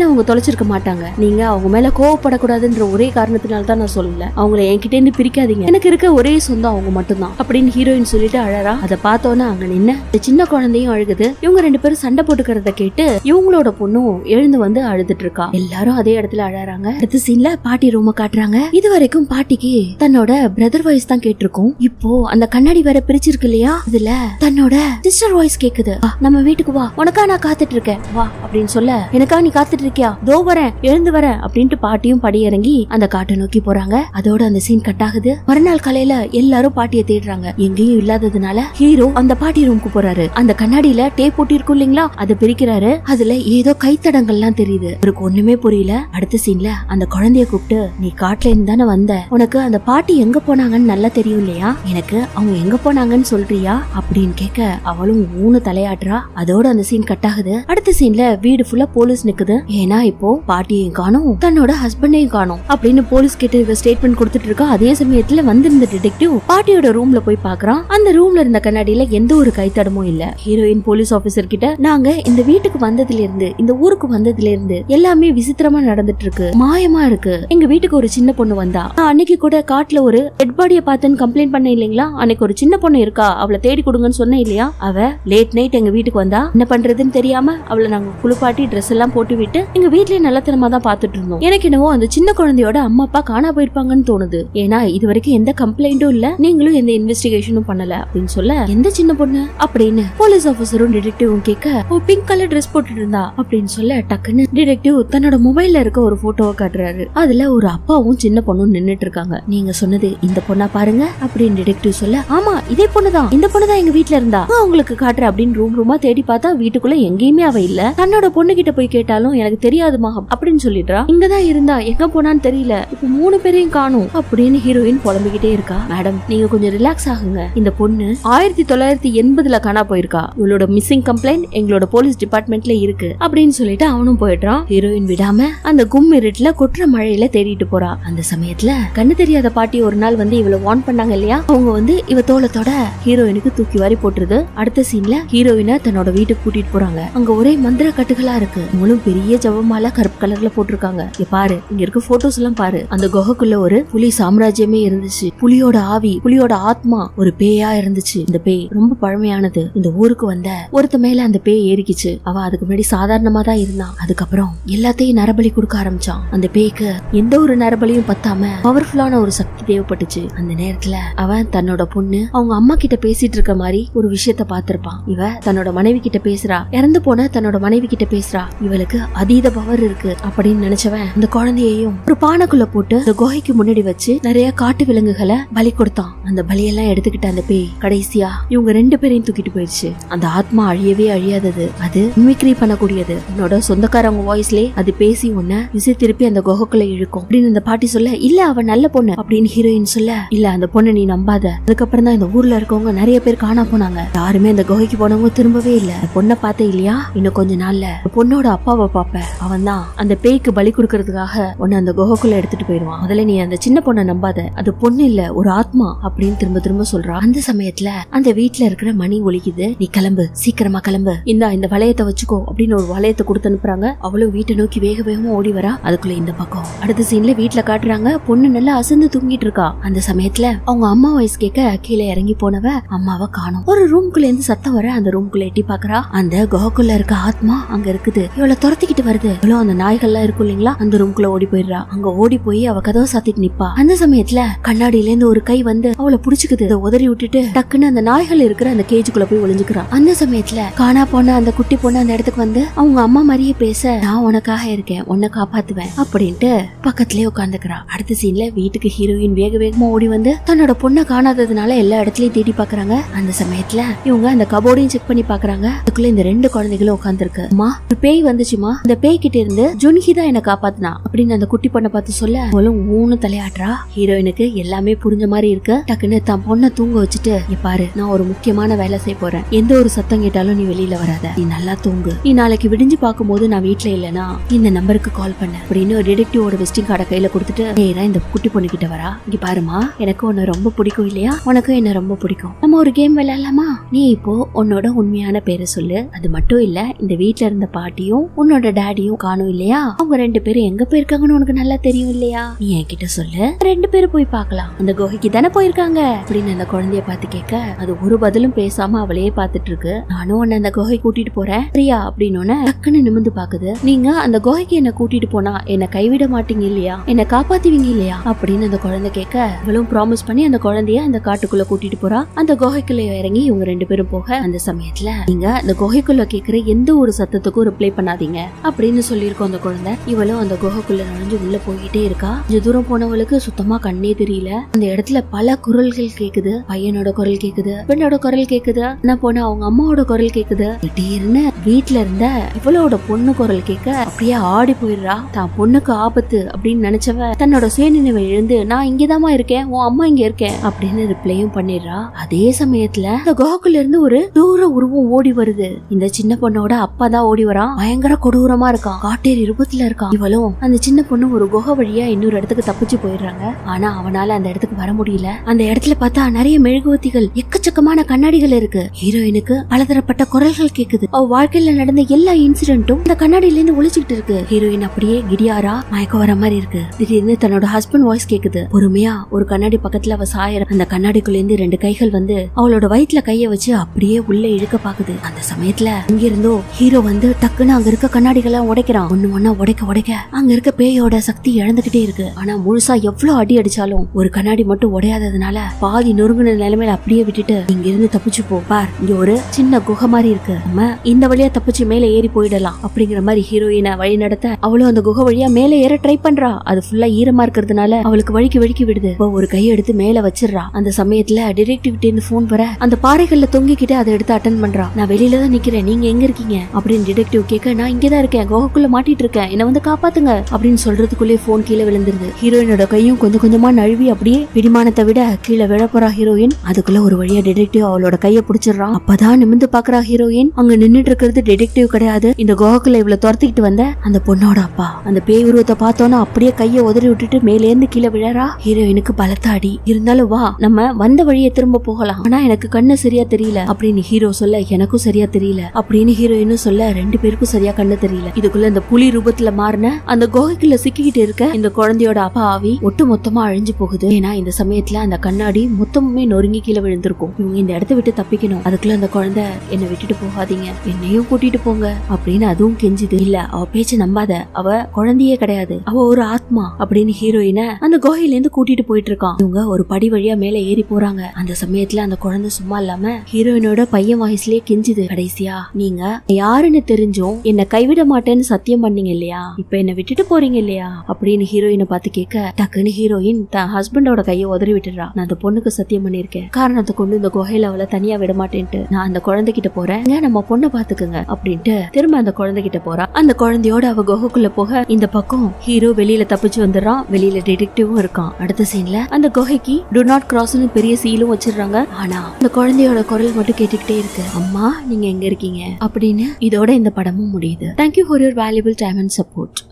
பையனை அவங்க தொலைச்சிருக்க மாட்டாங்க நீங்க அவங்க மேல கோவப்படக்கூடாதுன்ற ஒரே காரணத்தினால தான் நான் சொல்லல அவங்கள என்கிட்ட இருந்து பிரிக்காதீங்க எனக்கு இருக்க ஒரே சொந்தம் அவங்க மட்டும்தான் அப்படின்னு ஹீரோயின் சொல்லிட்டு அழறா அதை பார்த்தோன்னே அங்க நின்ன இந்த சின்ன குழந்தையும் அழுகுது இவங்க ரெண்டு பேரும் சண்டை போட்டுக்கிறத கேட்டு இவங்களோட பொண்ணும் எழுந்து வந்து அழுதுட்டு இருக்கா எல்லாரும் அதே இடத்துல அழறாங்க அடுத்த சீன்ல பாட்டி ரூம காட்டுறாங்க இது வரைக்கும் பாட்டிக்கு தன்னோட பிரதர் வாய்ஸ் தான் கேட்டிருக்கும் இப்போ அந்த கண்ணாடி வேற பிரிச்சிருக்கு இல்லையா இதுல தன்னோட சிஸ்டர் வாய்ஸ் கேக்குது "வா, நம்ம வீட்டுக்கு வா உனக்கா நான் காத்துட்டு இருக்கேன் வா அப்படின்னு சொல்ல எனக்கா நீ காத்துட்டு இருக்கியா தோ வரேன் எழுந்து வரேன் அப்படின்ட்டு பாட்டியும் படி இறங்கி அந்த காட்டை நோக்கி போறாங்க அதோட அந்த சீன் கட் ஆகுது மறுநாள் காலையில எல்லாரும் பாட்டியை தேடுறாங்க எங்கேயும் இல்லாததுனால ஹீரோ அந்த பாட்டி ரூமுக்கு போறாரு அந்த கண்ணாடியில டேப் போட்டி இருக்கும் இல்லைங்களா அதை பிரிக்கிறாரு அதுல ஏதோ கைத்தடங்கள்லாம் தெரியுது அவருக்கு ஒண்ணுமே புரியல அடுத்த சீன்ல அந்த குழந்தைய கூப்பிட்டு நீ காட்டுல இருந்து தானே வந்த உனக்கு அந்த பாட்டி எங்க போனாங்கன்னு நல்லா தெரியும் இல்லையா எனக்கு அவங்க எங்க போனாங்கன்னு சொல்றியா அப்படின்னு கேட்க அவளும் மூணு தலையாட்டுறா அதோட அந்த சீன் கட் ஆகுது அடுத்த சீன்ல வீடு ஃபுல்லா போலீஸ் நிக்குது ஏன்னா இப்போ பாட்டியையும் காணும் தன்னோட ஹஸ்பண்டையும் காணும் அப்படின்னு போலீஸ் கிட்ட இவ ஸ்டேட்மெண்ட் கொடுத்துட்டு இருக்கா அதே சமயத்துல வந்திருந்த டிடெக்டிவ் பாட்டியோட ரூம்ல போய் பாக்குறான் அந்த ரூம்ல இருந்த கண்ணாடியில எந்த ஒரு கைத்தடமும் இல்ல ஹீரோயின் போலீஸ் ஆபீசர் கிட்ட நாங்க இந்த வீட்டுக்கு வந்ததுல இருந்து இந்த ஊருக்கு வந்ததுல இருந்து எல்லாமே விசித்திரமா நடந்துட்டு இருக்கு மாயமா இருக்கு எங்க வீட்டுக்கு ஒரு சின்ன பொண்ணு வந்தா நான் அன்னைக்கு கூட காட்டுல ஒரு டெட் பாடிய பார்த்தேன்னு கம்ப்ளைண்ட் பண்ண இல்லைங்களா அன்னைக்கு ஒரு சின்ன பொண்ணு இருக்கா அவளை தேடி கொடுங்கன்னு சொன்னேன் இல்லையா அவ லேட் நைட் எங்க வீட்டுக்கு வந்தா என்ன பண்றதுன்னு தெரியாம அவளை நாங்க குளிப்பாட்டி ட்ரெஸ் எல்லாம் போட்டு விட்டு எங்க வீட்லயே நல்லத்தனமா தான் பாத்துட்டு இருந்தோம் எனக்கு என்னவோ அந்த சின்ன குழந்தையோட அம்மா அப்பா காணா போயிருப்பாங்கன்னு தோணுது ஏன்னா இது வரைக்கும் எந்த கம்ப்ளைண்ட்டும் இல்ல நீங்களும் எந்த இன்வெஸ்டிகேஷனும் பண்ணல அப்படின்னு சொல்ல எந்த சின்ன பொண்ணு அப்படின்னு போலீஸ் ஆபீசரும் டிடெக்டிவும் கேட்க ஓ பிங்க் கலர் ட்ரெஸ் போட்டுட்டு இருந்தா அப்படின்னு சொல்ல டக்குன்னு டிடெக்டிவ் தன்னோட மொபைல்ல இருக்க ஒரு போட்டோவை காட்டுறாரு அதுல ஒரு அப்பாவும் சின்ன பொண்ணும் நின்னுட்டு இருக்காங்க நீங்க சொன்னது இந்த பொண்ணா பாருங்க அப்படின்னு டிடெக்டிவ் சொல்ல ஆமா இதே பொண்ணுதான் இந்த பொண்ணுதான் எங்க வீட்ல இருந்தா நான் உங்களுக்கு காட்டுறேன் அப்படின்னு ரூம் ரூமா தேடி பார்த்தா வீட்டுக்குள்ள எங்கேயுமே அவ இல்ல தன்னோட பொண்ணு கிட்ட போய் கேட்டாலும் எனக்கு தெரியாதுமா அப்படின்னு சொல்லிடுறா இங்கதான் இருந்தா எங்க போனான்னு தெரியல இப்ப மூணு பேரையும் காணும் அப்படின்னு ஹீரோயின் புலம்பிக்கிட்டே இருக்கா மேடம் நீங்க கொஞ்சம் ரிலாக்ஸ் ஆகுங்க இந்த பொண்ணு ஆயிரத்தி தொள்ளாயிரத்தி எண்பதுல காணா போயிருக்கா இவளோட மிஸ்ஸிங் கம்ப்ளைண்ட் எங்களோட போலீஸ் டிபார்ட்மெண்ட்ல இருக்கு அப்படின்னு சொல்லிட்டு அவனும் போயிடுறான் ஹீரோயின் விடாம அந்த கும் இருட்டுல கொட்டுற மழையில தேடிட்டு போறா அந்த சமயத்துல கண்ணு தெரியாத பாட்டி ஒரு நாள் வந்து இவள வார்ன் பண்ணாங்க இல்லையா அவங்க வந்து இவ தோளத்தோட ஹீரோயினுக்கு தூக்கி வாரி போட்டுருது அடுத்த சீன்ல ஹீரோயினை தன்னோட வீட்டுக்கு கூட்டிட்டு போறாங்க அங்க ஒரே மந்திர கட்டுகளா இருக்கு இவங்களும் பெரிய ஜவமால கருப்பு கலர்ல போட்டிருக்காங்க இங்க பாரு இங்க இருக்க போட்டோஸ் எல்லாம் பாரு அந்த குகைக்குள்ள ஒரு புலி சாம்ராஜ்யமே இருந்துச்சு புலியோட ஆவி புலியோட ஆத்மா ஒரு பேயா இருந்துச்சு இந்த பேய் ரொம்ப பழமையானது இந்த ஊருக்கு வந்த ஒருத்த மேல அந்த பேய் ஏறிக்கிச்சு அவ அதுக்கு முன்னாடி சாதாரணமா தான் இருந்தான் அதுக்கப்புறம் எல்லாத்தையும் நரபலி கொடுக்க ஆரம்பிச்சான் அந்த பேய்க்கு எந்த ஒரு நரபலியும் பத்தாம பவர்ஃபுல்லான ஒரு சக்தி தேவைப்பட்டுச்சு அந்த நேரத்துல அவன் தன்னோட பொண்ணு அவங்க அம்மா கிட்ட பேசிட்டு இருக்க மாதிரி ஒரு விஷயத்த பார்த்திருப்பான் இவ தன்னோட மனைவி கிட்ட பேசுறா இறந்து போன தன்னோட மனைவி கிட்ட பேசுறா இவளுக்கு அதீத பவர் இருக்கு அப்படின்னு நினைச்சவன் அந்த குழந்தையையும் ஒரு பானைக்குள்ள போட்டு அந்த குகைக்கு முன்னாடி வச்சு நிறைய காட்டு விலங்குகளை பலி கொடுத்தான் அந்த பலியெல்லாம் எடுத்துக்கிட்ட அந்த பேய் கடைசியா இவங்க ரெண்டு பேரையும் தூக்கிட்டு போயிடுச்சு அந்த ஆத்மா அழியவே அழியாதது அது மிமிக்ரி பண்ணக்கூடியது உன்னோட சொந்தக்காரவங்க வாய்ஸ்லயே அது பேசி உன்ன விசை திருப்பி அந்த குகைக்குள்ள இழுக்கும் அப்படின்னு அந்த பாட்டி சொல்ல இல்ல அவ நல்ல பொண்ணு அப்படின்னு ஹீரோயின் சொல்ல இல்ல அந்த பொண்ணை நீ நம்பாத அதுக்கப்புறம் தான் இந்த ஊர்ல இருக்கவங்க நிறைய பேர் காணா போனாங்க யாருமே அந்த குகைக்கு போனவங்க திரும்பவே இல்ல அந்த பொண்ணை பார்த்தே இல்லையா இன்னும் கொஞ்ச நாள்ல அந்த பொண்ணோட அப்பாவை பாப்ப அவன் தான் அந்த பேய்க்கு பலி கொடுக்கறதுக்காக உன்னை அந்த குகைக்குள்ள எடுத்துட்டு போயிருவான் முதல்ல நீ அந்த சின்ன பொண்ணை நம்பாத அது பொண்ணு இல்ல ஒரு ஆத்மா அப்படின்னு திரும்ப திரும்ப சொல்றா அந்த சமயத்துல அந்த வீட்ல இருக்கிற மணி ஒலிக்குது நீ கிளம்பு சீக்கிரமா கிளம்பு இந்தா இந்த வளையத்தை வச்சுக்கோ அப்படின்னு ஒரு வளையத்தை கொடுத்து அனுப்புறாங்க அவளும் வீட்டை நோக்கி வேக வேகமா ஓடி வரா அதுக்குள்ள இந்த பக்கம் அடுத்த சீன்ல வீட்ல காட்டுறாங்க பொண்ணு நல்லா அசந்து தூங்கிட்டு இருக்கா அந்த சமயத்துல அவங்க அம்மா வயசு கேட்க கீழே இறங்கி போனவ அம்மாவை காணும் ஒரு ரூம்குள்ள இருந்து சத்தம் வர அந்த ரூம்குள்ள எட்டி பாக்குறா அந்த குகைக்குள்ள இருக்க ஆத்மா அங்க இருக்குது இவளை துரத்திக்கிட்டு வருது இவ்வளவு அந்த நாய்கள்லாம் இருக்கும் இல்லைங்களா அந்த ரூம்குள்ள ஓடி போயிடுறா அங்க ஓடி போய் அவ கதவை சாத்திட்டு நிப்பா அந்த சமயத்துல கண்ணாடியில இருந்து ஒரு கை வந்து அவளை புடிச்சுக்குது இதை உதறி விட்டுட்டு டக்குன்னு அந்த நாய்கள் இருக்கிற அந்த கேஜுக்குள்ள போய் ஒளிஞ்சுக்கிறா அந்த சமயத்துல காணா போன அந்த குட்டி பொண்ணு அந்த இடத்துக்கு வந்து அவங்க அம்மா மாதிரியே பேச நான் உனக்காக இருக்கேன் உன்னை காப்பாத்துவேன் அப்படின்ட்டு பக்கத்துலயே உட்காந்துக்கிறா அடுத்த சீன்ல வீட்டுக்கு ஹீரோயின் வேக வேகமா ஓடி வந்து தன்னோட பொண்ணை காணாததுனால எல்லா இடத்துலயும் தேடி பாக்குறாங்க அந்த சமயத்துல இவங்க அந்த கபோர்டையும் செக் பண்ணி பாக்குறாங்க அதுக்குள்ள இந்த ரெண்டு குழந்தைகளும் உட்காந்துருக்கு அம்மா ஒரு பேய் வந்துச்சுமா அந்த பேய் கிட்ட இருந்து ஜுன்ஹி தான் என்ன காப்பாத்தினா அப்படின்னு அந்த குட்டி பொண்ணை பார்த்து சொல்ல அவளும் ஊனு தலையாட்டுறா ஹீரோயினுக்கு எல்லாமே புரிஞ்ச மாதிரி இருக்கு டக்குன்னு தன் பொண்ணை தூங்க வச்சுட்டு "இங்க பாரு நான் ஒரு முக்கியமான வேலை செய்ய போறேன் எந்த ஒரு சத்தம் கேட்டாலும் நீ வெளியில வராத நீ நல்லா தூங்கு நீ நாளைக்கு விடிஞ்சு பார்க்கும்போது நான் வீட்ல இல்லனா இந்த நம்பருக்கு கால் பண்ண அப்படின்னு ஒரு டிடெக்டிவோட விசிட்டிங் கார்டை கையில கொடுத்துட்டு நேரா இந்த குட்டி பொண்ணு கிட்ட வரா இங்க பாருமா எனக்கு உன்னை ரொம்ப பிடிக்கும் இல்லையா உனக்கும் என்ன ரொம்ப பிடிக்கும் நம்ம ஒரு கேம் விளையாடலாமா நீ இப்போ உன்னோட உண்மையான பேரை சொல்லு அது மட்டும் இல்ல இந்த வீட்ல இருந்த பாட்டியும் உன்னோட டேடி டேடியும் காணும் இல்லையா அவங்க ரெண்டு பேரும் எங்க போயிருக்காங்கன்னு உனக்கு நல்லா தெரியும் இல்லையா நீ என்கிட்ட சொல்லு ரெண்டு பேரும் போய் பார்க்கலாம் அந்த குகைக்கு தானே போயிருக்காங்க அப்படின்னு அந்த குழந்தைய பார்த்து கேட்க அது ஒரு பதிலும் பேசாம அவளையே பார்த்துட்டு இருக்கு நானும் உன்னை அந்த குகை கூட்டிட்டு போறேன் பிரியா அப்படின்னு டக்குன்னு நிமிந்து பாக்குது நீங்க அந்த குகைக்கு என்ன கூட்டிட்டு போனா என்ன கைவிட மாட்டீங்க இல்லையா என்ன காப்பாத்துவீங்க இல்லையா அப்படின்னு அந்த குழந்தை கேட்க இவளும் ப்ராமிஸ் பண்ணி அந்த குழந்தைய அந்த காட்டுக்குள்ள கூட்டிட்டு போறா அந்த குகைக்குள்ள இறங்கி இவங்க ரெண்டு பேரும் போக அந்த சமயத்துல நீங்க அந்த குகைக்குள்ள கேக்குற எந்த ஒரு சத்தத்துக்கும் ரிப்ளை பண்ணாதீங்க அப்படின்னு சொல்லியிருக்கோம் அந்த குழந்தை இவளும் அந்த குகைக்குள்ள நுழைஞ்சு உள்ள போயிட்டே இருக்கா கொஞ்ச தூரம் போனவளுக்கு சுத்தமா கண்ணே தெரியல அந்த இடத்துல பல குரல்கள் கேக்குது பையனோட குரல் கேக்குது பெண்ணோட குரல் கேக்குது என்ன போன அவங்க அம்மாவோட குரல் கேக்குது திடீர்னு வீட்ல இருந்த இவளோட பொண்ணு குரல் கேட்க அப்படியே ஆடி போயிடுறா தான் பொண்ணுக்கு ஆபத்து அப்படின்னு நினைச்சவ தன்னோட சுயநினைவை எழுந்து நான் இங்கதாம்மா இருக்கேன் உன் அம்மா இங்க இருக்கேன் அப்படின்னு ரிப்ளையும் பண்ணிடுறா அதே சமயத்துல இந்த குகைக்குள்ள இருந்து ஒரு தூர உருவம் ஓடி வருது இந்த சின்ன பொண்ணோட அப்பா தான் ஓடி வரான் பயங்கர கொடூரமா இருக்கான் காட்டேரி ரூபத்துல இருக்கான் இவளும் அந்த சின்ன பொண்ணு ஒரு குகை வழியா இன்னொரு இடத்துக்கு தப்பிச்சு போயிடுறாங்க ஆனா அவனால அந்த இடத்துக்கு வர முடியல அந்த இடத்துல பார்த்தா நிறைய மெழுகுவத்திகள் எக்கச்சக்கமான கண்ணாடிகள் இருக்கு ஹீரோயினுக்கு பலதரப்பட்ட குரல்கள் கேக்குது அவ வாழ்க்கையில நடந்த எல்லா இன்சிடென்ட்டும் இந்த கண்ணாடியில இருந்து ஒளிச்சுக்கிட்டு இருக்கு ஹீரோயின் அப்படியே கிடியாரா மயக்கம் வர மாதிரி இருக்கு திடீர்னு தன்னோட ஹஸ்பண்ட் வாய்ஸ் கேக்குது பொறுமையா ஒரு கண்ணாடி பக்கத்துல அவ சாயற அந்த கண்ணாடிக்குள்ள இருந்து ரெண்டு கைகள் வந்து அவளோட வயிற்றுல கைய வச்சு அப்படியே உள்ள இழுக்க பாக்குது அந்த சமயத்துல இங்க இருந்தோ ஹீரோ வந்து டக்குன்னு அங்க இருக்க கண்ணாடிகளை உடைக்கிறான் ஒண்ணு ஒண்ணா உடைக்க உடைக்க அங்க இருக்க பேயோட சக்தி இழந்துகிட்டே இருக்கு ஆனா முழுசா எவ்வளவு அடி அடிச்சாலும் ஒரு கண்ணாடி மட்டும் உடையாததுனால பாதி நொறுங்குன நிலைமையில அப்படியே விட்டுட்டு இங்க இருந்து தப்பிச்சு போ பார் இங்க ஒரு சின்ன குகை மாதிரி இருக்கு நம்ம இந்த வழியா தப்பிச்சு மேல ஏறி போயிடலாம் அப்படிங்கிற மாதிரி ஹீரோயினை வழி நடத்த அவளும் அந்த குகை வழியா மேல ஏற ட்ரை பண்றா அது ஃபுல்லா ஈரமா இருக்கிறதுனால அவளுக்கு வழிக்கு வழிக்கு விடுது அவ ஒரு கையை எடுத்து மேல வச்சிடுறா அந்த சமயத்துல டிடெக்டிவ் இருந்து போன் வர அந்த பாறைகள்ல தொங்கிக்கிட்டு அதை எடுத்து அட்டன் பண்றா நான் வெளியில தான் நிக்கிறேன் நீங்க எங்க இருக்கீங்க அப்படின்னு டிடெக்டிவ் கேட்க நான் இங்கதான் இருக்கேன் குகைக்குள்ள மாட்டிட்டு இருக்கேன் என்ன வந்து காப்பாத்துங்க அப்படின்னு சொல்றதுக்குள்ளே போன் கீழே விழுந்துருது ஹீரோயினோட கையும் கொஞ்சம் கொஞ்சமா நழுவி அப்படியே பிடிமானத்தை விட கீழே விழப்போறா ஹீரோயின் அதுக்குள்ள ஒரு வழியா டிடெக்டிவ் அவளோட கைய பிடிச்சிடுறான் அப்பதான் நிமிந்து பாக்குறா ஹீரோயின் அங்க நின்னுட்டு இருக்கிறது டிடெக்டிவ் கிடையாது இந்த குகைக்குள்ள இவ்வளவு துரத்திக்கிட்டு வந்த அந்த பொண்ணோட அப்பா அந்த பேய் உருவத்தை பார்த்தோன்னா அப்படியே கைய உதறி விட்டுட்டு மேலேந்து கீழே விழறா ஹீரோயினுக்கு பலத்த அடி இருந்தாலும் வா நம்ம வந்த வழியை திரும்ப போகலாம் ஆனா எனக்கு கண்ணு சரியா தெரியல அப்படின்னு ஹீரோ சொல்ல எனக்கும் சரியா தெரியல அப்படின்னு ஹீரோயினும் சொல்ல ரெண்டு பேருக்கும் சரியா கண்ணு தெரியல இதுக்குள்ள இந்த புலி ரூபத்துல மாறின அந்த குகைக்குள்ள சிக்கிக்கிட்டு இருக்க இந்த குழந்தையோட அப்பா ஆவி ஒட்டு மொத்தமா அழிஞ்சு போகுது ஏன்னா இந்த சமயத்துல அந்த கண்ணாடி மொத்தமுமே நொறுங்கி கீழே விழுந்திருக்கும் இவங்க இந்த இடத்த விட்டு தப்பிக்கணும் அதுக்குள்ள அந்த குழந்தை என்னை விட்டுட்டு போகாதீங்க என்னையும் கூட்டிட்டு போங்க அப்படின்னு அதுவும் கெஞ்சுது இல்ல அவ பேச்ச நம்பாத அவ குழந்தையே கிடையாது அவ ஒரு ஆத்மா அப்படின்னு ஹீரோயினை அந்த குகையில இருந்து கூட்டிட்டு போயிட்டு இருக்கான் இவங்க ஒரு படி வழியா மேல ஏறி போறாங்க அந்த சமயத்துல அந்த குழந்தை சும்மா இல்லாம ஹீரோயினோட பையன் வாய்ஸ்லயே கெஞ்சுது கடைசியா நீங்க யாருன்னு தெரிஞ்சும் என்ன கைவிட மாட்டேன்னு சத்தியம் பண்ணீங்க இல்லையா இப்ப என்ன விட்டுட்டு போறீங்க இல்லையா அப்படின்னு ஹீரோயினை பார்த்து கேட்க டக்குன்னு ஹீரோயின் தன் ஹஸ்பண்டோட கையை உதறி விட்டுறா நான் அந்த பொண்ணுக்கு சத்தியம் பண்ணிருக்கேன் காரணத்தை கொண்டு இந்த குகையில அவளை தனியா விட மாட்டேன்ட்டு நான் அந்த குழந்தை கிட்ட போறேன் "ஏங்க, நம்ம பொண்ணை பாத்துக்குங்க அப்படின்ட்டு திரும்ப அந்த குழந்தை கிட்ட போறா அந்த குழந்தையோட அவ குகைக்குள்ள போக இந்த பக்கம் ஹீரோ வெளியில தப்பிச்சு வந்துடுறான் வெளியில டிடெக்டிவும் இருக்கான் அடுத்த சீன்ல அந்த குகைக்கு டு நாட் கிராஸ்னு பெரிய சீலும் வச்சிடுறாங்க ஆனா அந்த குழந்தையோட குரல் மட்டும் கேட்டுக்கிட்டே இருக்கு அம்மா நீங்க எங்க இருக்கீங்க அப்படின்னு இதோட இந்த படமும் முடியுது thank you for your valuable time and support